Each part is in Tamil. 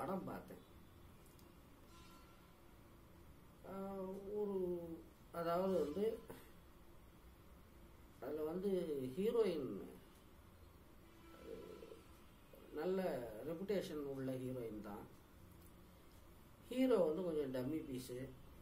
படம் பார்த்தேன் ஆஹ் ஒரு அதாவது வந்து அதில் வந்து ஹீரோயின் நல்ல ரெப்புடேஷன் உள்ள ஹீரோயின் தான் ஹீரோ வந்து கொஞ்சம் டம்மி பீஸு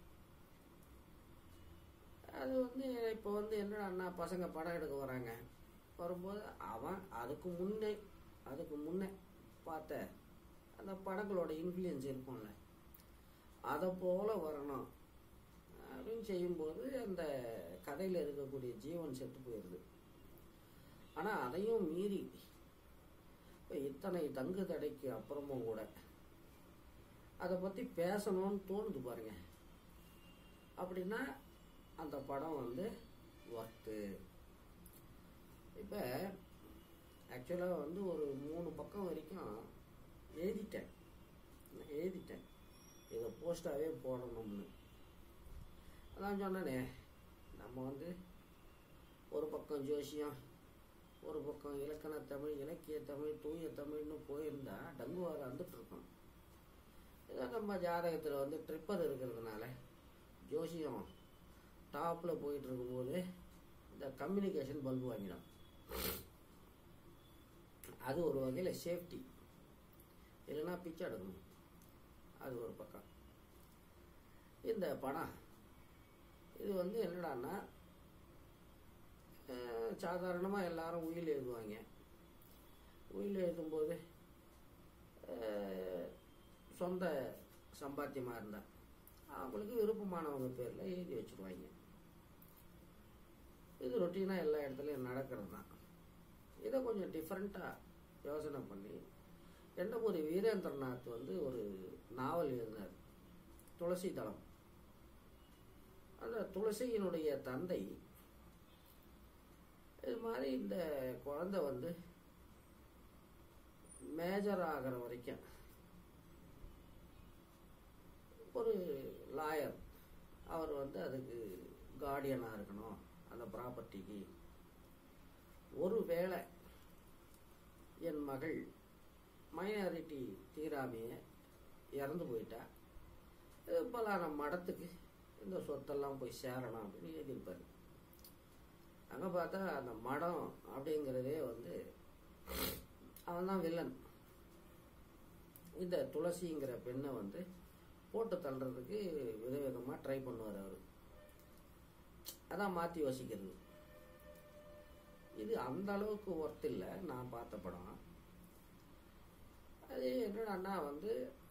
அது வந்து இப்போ வந்து என்னடா பசங்க படம் எடுக்க வராங்க வரும்போது அவன் அதுக்கு முன்னே அதுக்கு முன்னே பார்த்த அந்த படங்களோட இன்ஃப்ளூயன்ஸ் இருக்கும்ல அதை போல வரணும் அப்படின்னு செய்யும்போது அந்த கதையில் இருக்கக்கூடிய ஜீவன் செத்து போயிடுது ஆனால் அதையும் மீறி இப்போ இத்தனை தங்கு தடைக்கு அப்புறமும் கூட அதை பற்றி பேசணும்னு தோணுது பாருங்க அப்படின்னா அந்த படம் வந்து ஒர்த்து இப்போ ஆக்சுவலாக வந்து ஒரு மூணு பக்கம் வரைக்கும் எழுதிட்டேன் நான் எழுதிட்டேன் இதை போஸ்டாகவே போடணும்னு அதான் சொன்னனே நம்ம வந்து ஒரு பக்கம் ஜோசியம் ஒரு பக்கம் இலக்கண தமிழ் இலக்கிய தமிழ் தூய தமிழ்னு போயிருந்தா டங்குவார வந்துட்டு இருக்கோம் ஏதோ நம்ம ஜாதகத்தில் வந்து ட்ரிப்பர் இருக்கிறதுனால ஜோசியம் டாப்பில் போயிட்டு இருக்கும்போது இந்த கம்யூனிகேஷன் பல்பு வாங்கிடும் அது ஒரு வகையில் சேஃப்டி இல்லைன்னா பிச்சை எடுக்கணும் அது ஒரு பக்கம் இந்த படம் இது வந்து என்னடான்னா சாதாரணமாக எல்லாரும் உயில் எழுதுவாங்க உயில் எழுதும்போது அஹ், சொந்த சம்பாத்தியமாக இருந்தால் அவங்களுக்கு விருப்பமானவங்க பேரில் எழுதி வச்சுருவாங்க இது ரொட்டீனாக எல்லா இடத்துலையும் நடக்கிறது தான் இதை கொஞ்சம் டிஃப்ரெண்ட்டாக யோசனை பண்ணி எண்ணபூரி வீரேந்திரநாத் வந்து ஒரு நாவல் எழுதினார் துளசி தளம் அந்த துளசியினுடைய தந்தை இது மாதிரி இந்த குழந்தை வந்து மேஜர் ஆகிற வரைக்கும் ஒரு லாயர் அவர் வந்து அதுக்கு கார்டியனாக இருக்கணும் அந்த ப்ராப்பர்ட்டிக்கு ஒரு வேளை என் மகள் மைனாரிட்டி தீராமைய இறந்து போயிட்டா இது பலான மடத்துக்கு இந்த சொத்தெல்லாம் போய் சேரணும் அப்படின்னு எழுதியிருப்பாரு அங்கே பார்த்தா அந்த மடம் அப்படிங்கிறதே வந்து அவன் தான் வில்லன் இந்த துளசிங்கிற பெண்ணை வந்து போட்டு தள்ளுறதுக்கு விதவிதமாக ட்ரை பண்ணுவார் அவர் அதான் மாற்றி யோசிக்கிறது இது அந்த அளவுக்கு ஒர்த் இல்லை நான் பார்த்த படம் அது என்னடான்னா வந்து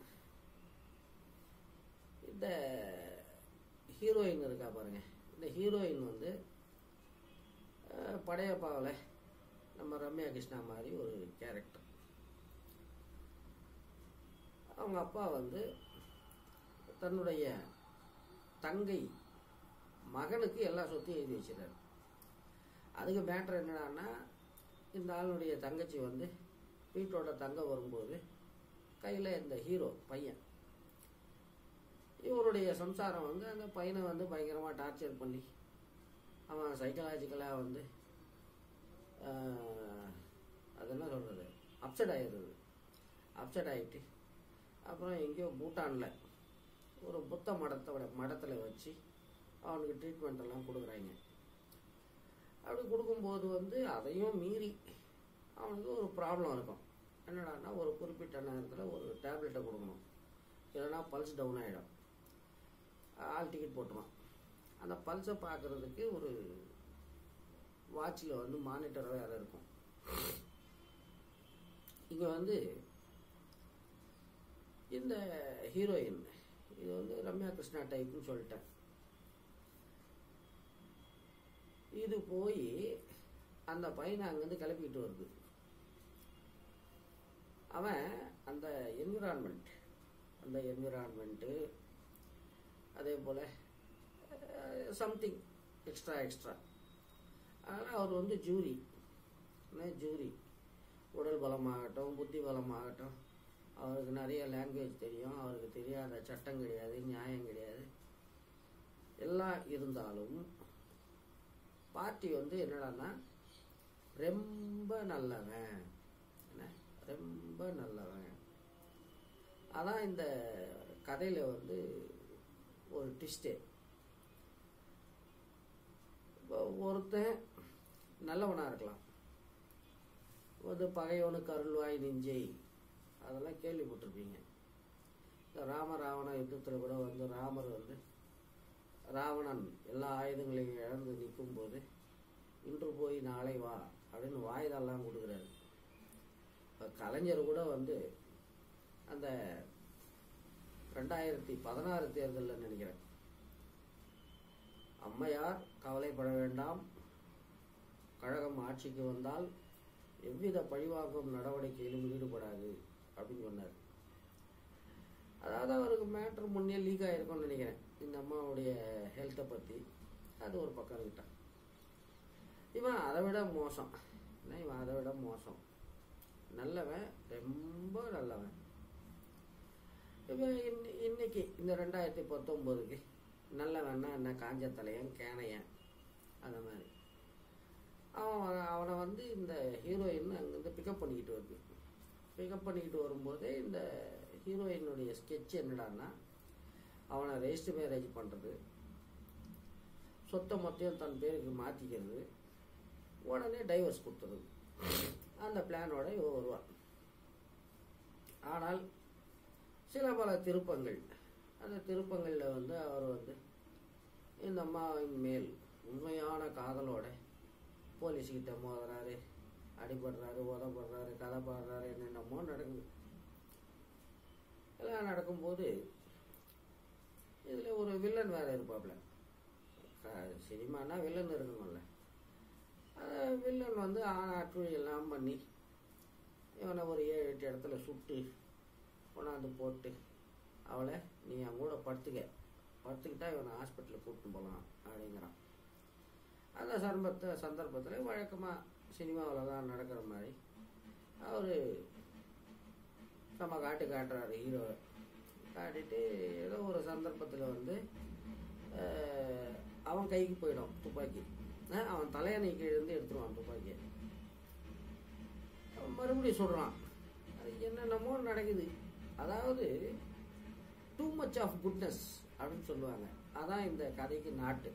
இந்த ஹீரோயின் இருக்கா பாருங்க இந்த ஹீரோயின் வந்து அஹ், படையப்பாவில் நம்ம ரம்யா கிருஷ்ணா மாதிரி ஒரு கேரக்டர் அவங்க அப்பா வந்து தன்னுடைய தங்கை மகனுக்கு எல்லா சொத்தையும் எழுதி வச்சிருக்காரு அதுக்கு மேட்ரு என்னடான்னா இந்த ஆளுடைய தங்கச்சி வந்து வீட்டோட தங்க வரும்போது கையில் இந்த ஹீரோ பையன் இவருடைய சம்சாரம் வந்து அந்த பையனை வந்து பயங்கரமாக டார்ச்சர் பண்ணி அவன் சைக்கலாஜிக்கலாக வந்து ஆஹ், அது என்ன சொல்கிறது அப்செட் ஆயிடுறது அப்செட் ஆகிட்டு அப்புறம் எங்கேயோ பூட்டானில் ஒரு புத்த மடத்தோட மடத்தில் வச்சு அவனுக்கு ட்ரீட்மெண்ட் எல்லாம் கொடுக்குறாங்க அப்படி கொடுக்கும்போது வந்து அதையும் மீறி அவனுக்கு ஒரு ப்ராப்ளம் இருக்கும் என்னடான்னா ஒரு குறிப்பிட்ட நேரத்தில் ஒரு டேப்லெட்டை கொடுக்கணும் இல்லைன்னா பல்ஸ் டவுன் ஆகிடும் ஆள் டிக்கெட் போட்டுருவான் அந்த பல்ஸை பார்க்குறதுக்கு ஒரு வாட்சில் வந்து மானிட்டர் வேறு இருக்கும் இங்கே வந்து இந்த ஹீரோயின் இது வந்து ரம்யா கிருஷ்ணா டைப்னு சொல்லிட்டேன் இது போய் அந்த பையனை அங்கேருந்து கிளப்பிட்டு வருது அவன் அந்த என்விரான்மெண்ட் அந்த என்விரான்மெண்ட்டு அதே போல் சம்திங் எக்ஸ்ட்ரா எக்ஸ்ட்ரா அதனால் அவர் வந்து ஜூரி என்ன ஜூரி உடல் பலமாகட்டும் புத்தி பலமாகட்டும் அவருக்கு நிறைய லாங்குவேஜ் தெரியும் அவருக்கு தெரியாத சட்டம் கிடையாது நியாயம் கிடையாது எல்லாம் இருந்தாலும் பார்ட்டி வந்து என்னடான்னா ரொம்ப நல்லவன் என்ன ரொம்ப நல்லவன் அதான் இந்த கதையில் வந்து ஒரு ட்விஸ்ட்டு இப்போ ஒருத்தன் நல்லவனாக இருக்கலாம் வந்து பகைவனுக்கு அருள்வாய் நெஞ்சை அதெல்லாம் கேள்விப்பட்டிருப்பீங்க இந்த ராம ராவண யுத்தத்தில் கூட வந்து ராமர் வந்து ராவணன் எல்லா ஆயுதங்களையும் இழந்து நிற்கும்போது இன்று போய் நாளை வா அப்படின்னு வாய்தாலாம் கொடுக்குறாரு இப்போ கலைஞர் கூட வந்து அந்த ரெண்டாயிரத்தி பதினாறு தேர்தலில் நினைக்கிறேன் அம்மையார் கவலைப்பட வேண்டாம் கழகம் ஆட்சிக்கு வந்தால் எவ்வித பழிவாங்கும் நடவடிக்கையிலும் ஈடுபடாது அப்படின்னு சொன்னார் அதாவது அவருக்கு மேட்ரு முன்னே லீக் ஆகிருக்கும்னு நினைக்கிறேன் இந்த அம்மாவுடைய ஹெல்த்தை பற்றி அது ஒரு பக்கம் இருக்கட்டும் இவன் அதை விட மோசம் என்ன இவன் அதை விட மோசம் நல்லவன் ரொம்ப நல்லவன் இப்போ இன்னி இன்னைக்கு இந்த ரெண்டாயிரத்தி பத்தொம்போதுக்கு நல்லவன்னா என்ன காஞ்ச தலையன் கேனையன் அந்த மாதிரி அவன் அவனை வந்து இந்த ஹீரோயின் அங்கேருந்து பிக்கப் பண்ணிக்கிட்டு வருது பிக்கப் பண்ணிக்கிட்டு வரும்போதே இந்த ஹீரோயினுடைய ஸ்கெட்ச் என்னடான்னா அவனை ரெஜிஸ்டர் மேரேஜ் பண்ணுறது சொத்தை மொத்தையும் தன் பேருக்கு மாற்றிக்கிறது உடனே டைவர்ஸ் கொடுத்துருது அந்த பிளானோட இவ வருவான் ஆனால் சில பல திருப்பங்கள் அந்த திருப்பங்களில் வந்து அவர் வந்து இந்த அம்மாவின் மேல் உண்மையான காதலோட போலீஸ்கிட்ட மோதுறாரு அடிபடுறாரு உதப்படுறாரு கதை பாடுறாரு என்னென்னமோ நடக்குது எல்லாம் நடக்கும்போது இதில் ஒரு வில்லன் வேறு இருப்பாப்புல சினிமானா வில்லன் இருக்கணும்ல அது வில்லன் வந்து ஆனாற்று எல்லாம் பண்ணி இவனை ஒரு ஏழு எட்டு இடத்துல சுட்டு கொண்டாந்து போட்டு அவளை நீ என் கூட படுத்துக்க படுத்துக்கிட்டா இவனை ஹாஸ்பிட்டலுக்கு கூப்பிட்டு போகலாம் அப்படிங்கிறான் அந்த சந்தர்ப்பத்தை சந்தர்ப்பத்தில் வழக்கமாக சினிமாவில் தான் நடக்கிற மாதிரி அவர் நம்ம காட்டு காட்டுறாரு ஹீரோவை காட்டிட்டு ஏதோ ஒரு சந்தர்ப்பத்தில் வந்து அவன் கைக்கு போயிடும் துப்பாக்கி அவன் தலையணை கீழே இருந்து எடுத்துருவான் துப்பாக்கியை மறுபடியும் சொல்கிறான் அது என்னென்னமோ நடக்குது அதாவது டூ மச் ஆஃப் குட்னஸ் அப்படின்னு சொல்லுவாங்க அதான் இந்த கதைக்கு நாட்டு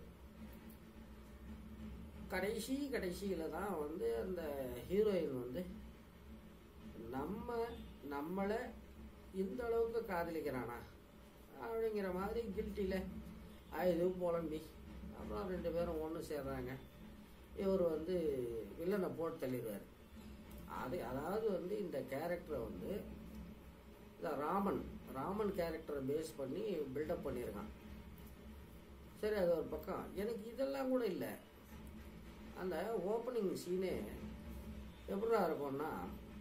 கடைசி கடைசியில் தான் வந்து அந்த ஹீரோயின் வந்து நம்ம நம்மளை இந்த அளவுக்கு காதலிக்கிறானா அப்படிங்கிற மாதிரி கில்ட்டியில் ஆயுது புலம்பி அப்புறம் ரெண்டு பேரும் ஒன்று சேர்றாங்க இவர் வந்து வில்லனை போட்டு தள்ளிடுவார் அது அதாவது வந்து இந்த கேரக்டரை வந்து இந்த ராமன் ராமன் கேரக்டரை பேஸ் பண்ணி பில்டப் பண்ணியிருக்கான் சரி அது ஒரு பக்கம் எனக்கு இதெல்லாம் கூட இல்லை அந்த ஓப்பனிங் சீனே எப்படா இருக்கும்னா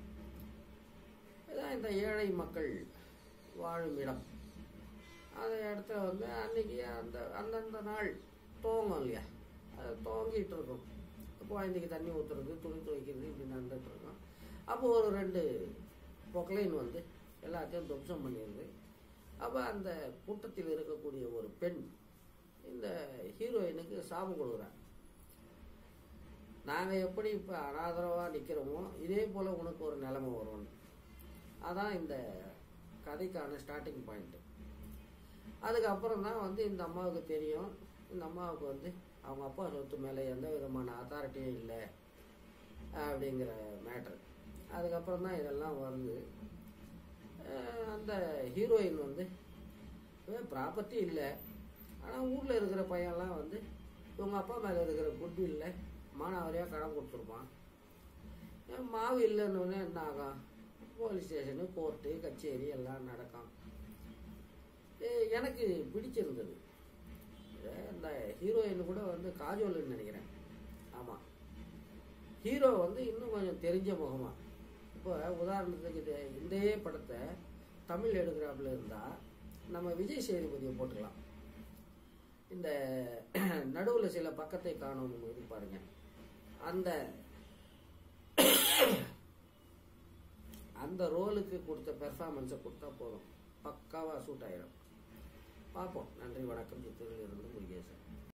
இதான் இந்த ஏழை மக்கள் வாழும் இடம் அந்த இடத்துல வந்து அன்னைக்கு அந்த அந்தந்த நாள் துவங்கும் இல்லையா அது துவங்கிட்டு இருக்கும் குழந்தைக்கு தண்ணி ஊற்றுறது துணி துவைக்கிறது இப்படி நடந்துட்டு இருக்கும் அப்போ ஒரு ரெண்டு பொக்லைன் வந்து எல்லாத்தையும் துவம்சம் பண்ணிடுது அப்போ அந்த கூட்டத்தில் இருக்கக்கூடிய ஒரு பெண் இந்த ஹீரோயினுக்கு சாபம் கொடுக்குறாங்க நாங்கள் எப்படி இப்போ அனாதரவாக நிற்கிறோமோ இதே போல் உனக்கு ஒரு நிலைமை வரும்னு அதான் இந்த கதைக்கான ஸ்டார்டிங் பாயிண்ட்டு அதுக்கப்புறம் தான் வந்து இந்த அம்மாவுக்கு தெரியும் இந்த அம்மாவுக்கு வந்து அவங்க அப்பா சொத்து மேலே எந்த விதமான அத்தாரிட்டியும் இல்லை அப்படிங்கிற மேட்ரு அதுக்கப்புறம் தான் இதெல்லாம் வருது அந்த ஹீரோயின் வந்து ப்ராப்பர்ட்டி இல்லை ஆனால் ஊரில் இருக்கிற பையன்லாம் வந்து இவங்க அப்பா மேலே இருக்கிற குட் இல்லை மானாவரியாக கடன் கொடுத்துருப்பான் மாவு இல்லைன்னு என்ன ஆகும் போலீஸ் ஸ்டேஷனு கோர்ட்டு கச்சேரி எல்லாம் நடக்கும் எனக்கு பிடிச்சிருந்தது இந்த ஹீரோயின் கூட வந்து காஜோல்னு நினைக்கிறேன் ஆமாம் ஹீரோ வந்து இன்னும் கொஞ்சம் தெரிஞ்ச முகமா இப்போ உதாரணத்துக்கு இது இந்த படத்தை தமிழ் எடுக்கிறாப்புல இருந்தால் நம்ம விஜய் சேதுபதியை போட்டுக்கலாம் இந்த நடுவில் சில பக்கத்தை காணும் இது பாருங்க அந்த அந்த ரோலுக்கு கொடுத்த பெர்ஃபார்மன்ஸை கொடுத்தா போதும் பக்காவாக சூட் ஆயிடும் பார்ப்போம் நன்றி வணக்கம் சித்தூரில் இருந்து முருகேசன்